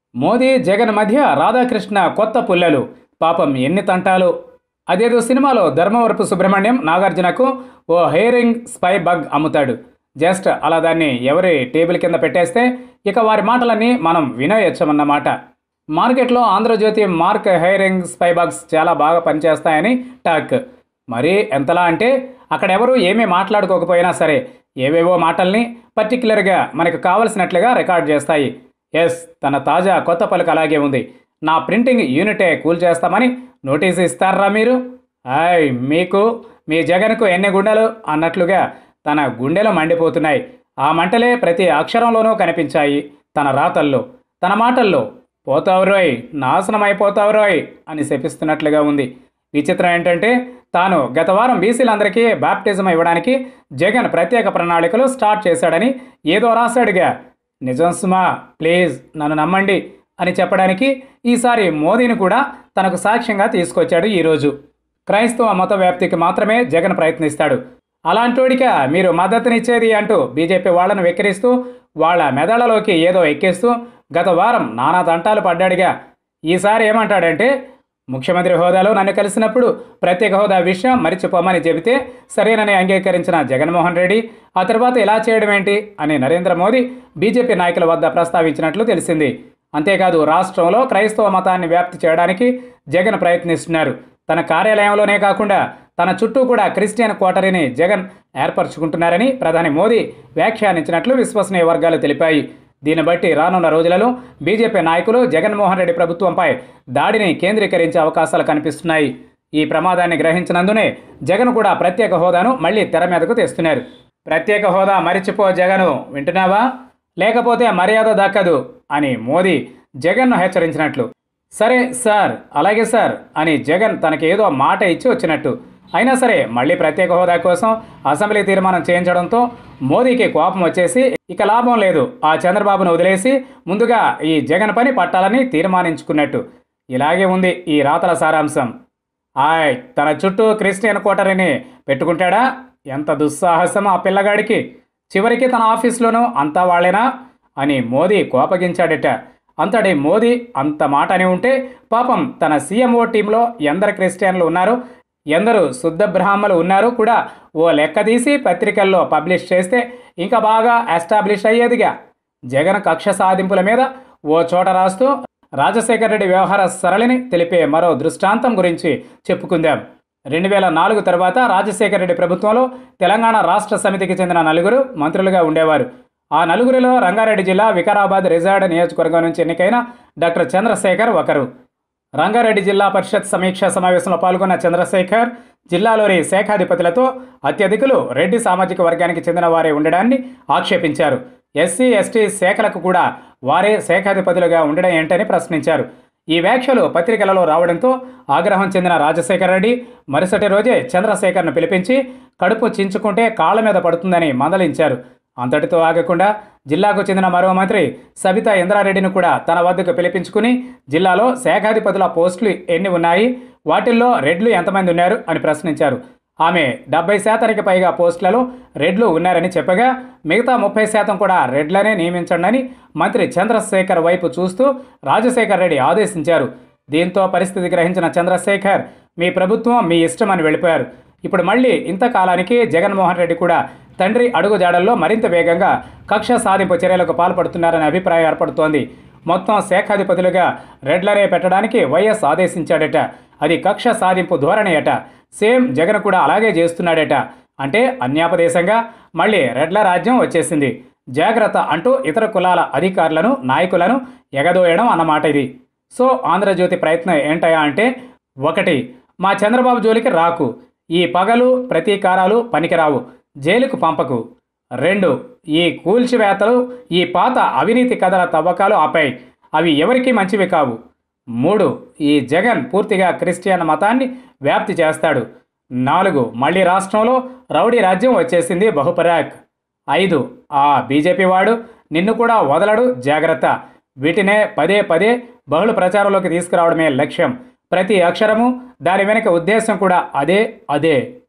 మోదీ జగన్ మధ్య రాధాకృష్ణ కొత్త పుల్లలు పాపం ఎన్ని తంటాలు అదేదో సినిమాలో ధర్మవరపు సుబ్రహ్మణ్యం నాగార్జునకు ఓ హెయిరింగ్ స్పై బగ్ అమ్ముతాడు జస్ట్ అలా దాన్ని ఎవరి టేబుల్ కింద పెట్టేస్తే ఇక వారి మాటలన్నీ మనం వినేయచ్చమన్నమాట మార్కెట్లో Andhrajyothi mark hearing spy bugs చాలా బాగా పనిచేస్తాయని టాక్ మరి ఎంతలా అంటే అక్కడెవరూ ఏమీ మాట్లాడుకోకపోయినా సరే ఏవేవో మాటల్ని పర్టిక్యులర్గా మనకు కావలసినట్లుగా రికార్డ్ చేస్తాయి ఎస్ తన తాజా కొత్త పలుకు అలాగే ఉంది నా ప్రింటింగ్ యూనిటే కూల్ చేస్తామని నోటీస్ ఇస్తారా మీరు ఆయ్ మీకు మీ జగన్కు ఎన్ని గుండెలు అన్నట్లుగా తన గుండెలు మండిపోతున్నాయి ఆ మంటలే ప్రతి అక్షరంలోనూ కనిపించాయి తన రాతల్లో తన మాటల్లో పోతావు రోయ్ నాశనం అయిపోతావు రోయ్ అని శపిస్తున్నట్లుగా ఉంది విచిత్రం ఏంటంటే తాను గత వారం బీసీలందరికీ బాప్టిజం ఇవ్వడానికి జగన్ ప్రత్యేక ప్రణాళికలు స్టార్ట్ చేశాడని ఏదో రాశాడుగా నిజం సుమా ప్లీజ్ నన్ను నమ్మండి అని చెప్పడానికి ఈసారి మోదీని కూడా తనకు సాక్ష్యంగా తీసుకొచ్చాడు ఈరోజు క్రైస్తవ మత వ్యాప్తికి మాత్రమే జగన్ ప్రయత్నిస్తాడు అలాంటోడిక మీరు మద్దతునిచ్చేది అంటూ బీజేపీ వాళ్లను వెక్కిరిస్తూ వాళ్ళ మెదళ్లలోకి ఏదో ఎక్కిస్తూ గత వారం నానా తంటాలు పడ్డాడుగా ఈసారి ఏమంటాడంటే ముఖ్యమంత్రి హోదాలో నన్ను కలిసినప్పుడు ప్రత్యేక హోదా విషయం మరిచిపోమని చెబితే సరేనని అంగీకరించిన జగన్మోహన్ రెడ్డి ఆ తర్వాత ఇలా చేయడం ఏంటి అని నరేంద్ర మోదీ బీజేపీ నాయకుల వద్ద ప్రస్తావించినట్లు తెలిసింది అంతేకాదు రాష్ట్రంలో క్రైస్తవ మతాన్ని వ్యాప్తి చేయడానికి జగన్ ప్రయత్నిస్తున్నారు తన కార్యాలయంలోనే కాకుండా తన చుట్టూ కూడా క్రిస్టియన్ కోటరీని జగన్ ఏర్పరచుకుంటున్నారని ప్రధాని మోదీ వ్యాఖ్యానించినట్లు విశ్వసనీయ వర్గాలు తెలిపాయి దీన్ని బట్టి రానున్న రోజులలో బీజేపీ నాయకులు జగన్మోహన్ రెడ్డి ప్రభుత్వంపై దాడిని కేంద్రీకరించే అవకాశాలు కనిపిస్తున్నాయి ఈ ప్రమాదాన్ని గ్రహించినందునే జగన్ కూడా ప్రత్యేక హోదాను మళ్ళీ తెర మీదకు తెస్తున్నారు ప్రత్యేక హోదా మరిచిపో జగను వింటున్నావా లేకపోతే మర్యాద దక్కదు అని మోదీ జగన్ను హెచ్చరించినట్లు సరే సార్ అలాగే సార్ అని జగన్ తనకేదో మాట ఇచ్చి వచ్చినట్టు అయినా సరే మళ్ళీ ప్రత్యేక హోదా కోసం అసెంబ్లీ తీర్మానం చేయించడంతో మోదీకి కోపం వచ్చేసి ఇక లాభం లేదు ఆ చంద్రబాబును వదిలేసి ముందుగా ఈ జగన్ పని పట్టాలని తీర్మానించుకున్నట్టు ఇలాగే ఉంది ఈ రాతల సారాంశం ఆయ్ తన చుట్టూ క్రిస్టియన్ కోటరీని పెట్టుకుంటాడా ఎంత దుస్సాహసం ఆ పిల్లగాడికి చివరికి తన ఆఫీస్లోనూ అంతా వాళ్ళేనా అని మోదీ కోపగించాడట అంతటి మోదీ అంత మాట అని ఉంటే పాపం తన సీఎంఓ టీంలో ఎందరు క్రిస్టియన్లు ఉన్నారు ఎందరు శుద్ధ బ్రాహ్మలు ఉన్నారు కూడా ఓ లెక్క తీసి పత్రికల్లో పబ్లిష్ చేస్తే ఇంకా బాగా ఎస్టాబ్లిష్ అయ్యేదిగా జగన్ కక్ష సాధింపుల మీద ఓ చోట రాస్తూ రాజశేఖర రెడ్డి వ్యవహార సరళిని తెలిపే మరో దృష్టాంతం గురించి చెప్పుకుందాం రెండు వేల నాలుగు తర్వాత రాజశేఖర రెడ్డి ప్రభుత్వంలో తెలంగాణ రాష్ట్ర సమితికి చెందిన నలుగురు మంత్రులుగా ఉండేవారు ఆ నలుగురిలో రంగారెడ్డి జిల్లా వికారాబాద్ రిజార్డ్ నియోజకవర్గం నుంచి ఎన్నికైన డాక్టర్ చంద్రశేఖర్ ఒకరు రంగారెడ్డి జిల్లా పరిషత్ సమీక్షా సమావేశంలో పాల్గొన్న చంద్రశేఖర్ జిల్లాలోని శాఖాధిపతులతో అత్యధికులు రెడ్డి సామాజిక వర్గానికి చెందిన వారే ఉండడాన్ని ఆక్షేపించారు ఎస్సీ ఎస్టీ శాఖలకు కూడా వారే శాఖాధిపతులుగా ఉండడం ఏంటని ప్రశ్నించారు ఈ వ్యాఖ్యలు పత్రికలలో రావడంతో ఆగ్రహం చెందిన రాజశేఖర రెడ్డి మరుసటి రోజే చంద్రశేఖర్ను పిలిపించి కడుపు చించుకుంటే కాళ్ళ మీద పడుతుందని మందలించారు అంతటితో ఆగకుండా జిల్లాకు చెందిన మరో మంత్రి సబితా ఇంద్రారెడ్డిని కూడా తన వద్దకు పిలిపించుకుని జిల్లాలో శాఖాధిపతుల పోస్టులు ఎన్ని ఉన్నాయి వాటిల్లో రెడ్లు ఎంతమంది ఉన్నారు అని ప్రశ్నించారు ఆమె డెబ్బై శాతానికి పైగా పోస్టులలో రెడ్లు ఉన్నారని చెప్పగా మిగతా ముప్పై శాతం కూడా రెడ్లనే నియమించండి మంత్రి చంద్రశేఖర్ వైపు చూస్తూ రాజశేఖర్ రెడ్డి ఆదేశించారు దీంతో పరిస్థితి గ్రహించిన చంద్రశేఖర్ మీ ప్రభుత్వం మీ ఇష్టమని వెళ్ళిపోయారు ఇప్పుడు మళ్ళీ ఇంతకాలానికి జగన్మోహన్ రెడ్డి కూడా తండ్రి అడుగుజాడల్లో మరింత వేగంగా కక్ష సాధింపు చర్యలకు పాల్పడుతున్నారనే అభిప్రాయం ఏర్పడుతోంది మొత్తం శాఖాధిపతులుగా రెడ్లనే పెట్టడానికి వైఎస్ ఆదేశించాడట అది కక్ష సాధింపు ధోరణి అట సేమ్ జగన్ కూడా అలాగే చేస్తున్నాడట అంటే అన్యాపదేశంగా మళ్ళీ రెడ్ల రాజ్యం వచ్చేసింది జాగ్రత్త అంటూ ఇతర కులాల అధికారులను నాయకులను ఎగదోయడం అన్నమాట ఇది సో ఆంధ్రజ్యోతి ప్రయత్నం ఏంటయా అంటే ఒకటి మా చంద్రబాబు జోలికి రాకు ఈ పగలు ప్రతీకారాలు పనికిరావు జైలుకు పంపకు రెండు ఈ కూల్చివేతలు ఈ పాత అవినీతి కథల తవ్వకాలు ఆపాయి అవి ఎవరికీ మంచివి కావు మూడు ఈ జగన్ పూర్తిగా క్రిస్టియన్ మతాన్ని వ్యాప్తి చేస్తాడు నాలుగు మళ్ళీ రాష్ట్రంలో రౌడీ రాజ్యం వచ్చేసింది బహుపరాక్ ఐదు ఆ బీజేపీ వాడు నిన్ను కూడా వదలడు జాగ్రత్త వీటినే పదే పదే బహుళ ప్రచారంలోకి తీసుకురావడమే లక్ష్యం ప్రతి అక్షరము దాని వెనుక ఉద్దేశం కూడా అదే అదే